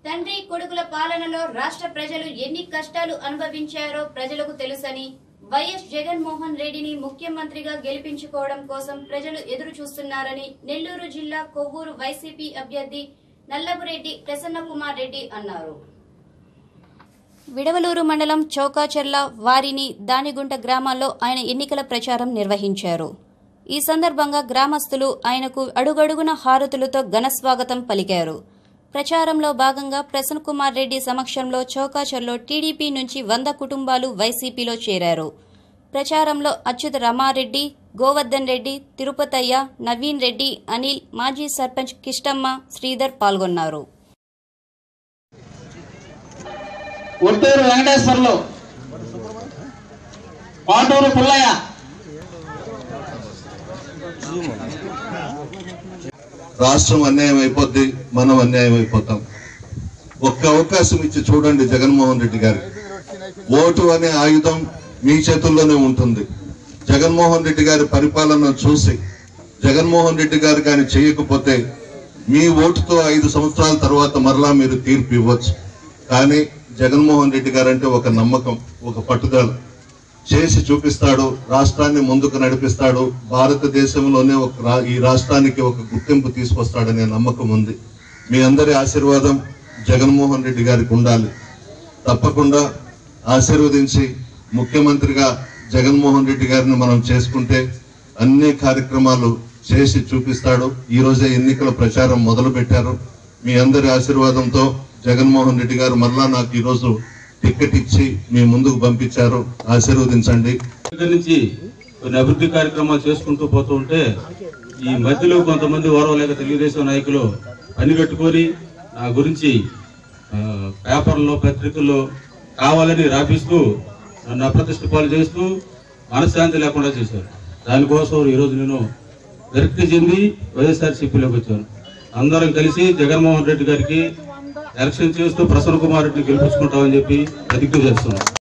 తండ్రి కొడుకుల పాలనలో రాష్ట్ర ప్రజలు ఎన్ని కష్టాలు అనుభవించారో ప్రజలకు తెలుసని వైఎస్ జగన్మోహన్ రెడ్డిని ముఖ్యమంత్రిగా గెలిపించుకోవడం కోసం ప్రజలు ఎదురు చూస్తున్నారని నెల్లూరు జిల్లా కొవ్వూరు వైసీపీ అభ్యర్థి నల్లపురెడ్డి ప్రసన్నకుమార్ రెడ్డి అన్నారు విడవలూరు మండలం చౌకాచెర్ల వారిని దానిగుంట గ్రామాల్లో ఆయన ఎన్నికల ప్రచారం నిర్వహించారు ఈ సందర్భంగా గ్రామస్తులు ఆయనకు అడుగడుగున హారతులతో ఘనస్వాగతం పలికారు ప్రచారంలో భాగంగా ప్రసన్న కుమార్ రెడ్డి సమక్షంలో చౌకాచెర్లో టీడీపీ నుంచి వంద కుటుంబాలు వైసీపీలో చేరారు ప్రచారంలో అచ్యుత రమారెడ్డి గోవర్ధన్ రెడ్డి తిరుపతయ్య నవీన్ రెడ్డి అనిల్ మాజీ సర్పంచ్ కిష్టమ్మ శ్రీధర్ పాల్గొన్నారు ఒట్టూరు వెంకటేశ్వర్లు పాటూరు పుల్లయ్య రాష్ట్రం అన్యాయం అయిపోద్ది మనం అన్యాయం అయిపోతాం ఒక్క అవకాశం ఇచ్చి చూడండి జగన్మోహన్ రెడ్డి గారు ఓటు అనే ఆయుధం మీ చేతుల్లోనే ఉంటుంది జగన్మోహన్ రెడ్డి గారి పరిపాలన చూసి జగన్మోహన్ రెడ్డి గారు కానీ చేయకపోతే మీ ఓటుతో ఐదు సంవత్సరాల తర్వాత మరలా మీరు తీర్పు ఇవ్వచ్చు కానీ జగన్మోహన్ రెడ్డి గారు అంటే ఒక నమ్మకం ఒక పట్టుదల చేసి చూపిస్తాడు రాష్ట్రాన్ని ముందుకు నడిపిస్తాడు భారతదేశంలోనే ఒక రా- ఈ రాష్ట్రానికి ఒక గుర్తింపు తీసుకొస్తాడనే నమ్మకం ఉంది మీ అందరి ఆశీర్వాదం జగన్మోహన్ రెడ్డి గారికి ఉండాలి తప్పకుండా ఆశీర్వదించి ముఖ్యమంత్రిగా జగన్మోహన్ రెడ్డి గారిని మనం చేసుకుంటే అన్ని కార్యక్రమాలు చేసి చూపిస్తాడు ఈ రోజే ఎన్నికల ప్రచారం మొదలు పెట్టారు మీ అందరి ఆశీర్వాదంతో జగన్మోహన్ రెడ్డి గారు మరలా నాకు ఈ రోజు టికెట్ ఇచ్చి మీ ముందుకు పంపించారు ఆశీర్వదించండి దగ్గర నుంచి కొన్ని అభివృద్ధి కార్యక్రమాలు చేసుకుంటూ పోతూ ఉంటే ఈ మధ్యలో కొంతమంది ఓరవలేక తెలుగుదేశం నాయకులు పని కట్టుకొని నా గురించి ఆ, పేపర్లో పత్రికల్లో కావాలని రాపిస్తూ నన్ను అప్రతిష్ట పాలు చేస్తూ మనశ్శాంతి లేకుండా చేశారు దానికోసం ఈరోజు నేను విరక్తి చెంది వైఎస్ఆర్సీపీలోకి వచ్చాను అందరం కలిసి జగన్మోహన్ రెడ్డి గారికి ఎలక్షన్ చేస్తూ ప్రసన్న కుమార్ రెడ్డిని గెలిపించుకుంటామని చెప్పి ప్రతిజ్ఞ చేస్తున్నాం